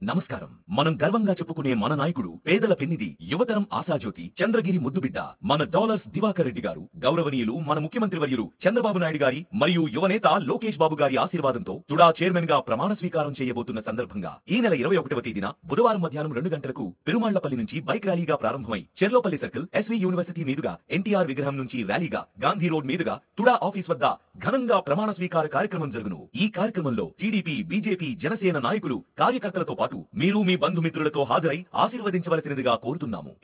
నమస్కారం మనం గర్వంగా చెప్పుకునే మన నాయకుడు పేదల పెన్నిది యువతరం ఆశాజ్యోతి చంద్రగిరి ముద్దుబిడ్డ మన డాలర్స్ దివాకర్ రెడ్డి గారు గౌరవనీయులు మన ముఖ్యమంత్రి వర్యులు చంద్రబాబు నాయుడు గారి మరియు యువనేత లోకేష్ బాబు గారి ఆశీర్వాదంతో తుడా చైర్మన్ గా ప్రమాణ స్వీకారం చేయబోతున్న సందర్భంగా ఈ నెల ఇరవై ఒకటవ తేదీన బుధవారం మధ్యాహ్నం రెండు గంటలకు పెరుమాళ్లపల్లి నుంచి బైక్ ర్యాలీగా ప్రారంభమై చెర్లోపల్లి సర్కిల్ ఎస్వి యూనివర్సిటీ మీదుగా ఎన్టీఆర్ విగ్రహం నుంచి ర్యాలీగా గాంధీ రోడ్ మీదుగా తుడా ఆఫీస్ వద్ద ఘనంగా ప్రమాణ స్వీకార కార్యక్రమం జరుగును ఈ కార్యక్రమంలో టీడీపీ బీజేపీ జనసేన నాయకులు కార్యకర్తలతో పాటు మీరు మీ బంధుమిత్రులతో హాజరై ఆశీర్వదించవలసినదిగా కోరుతున్నాము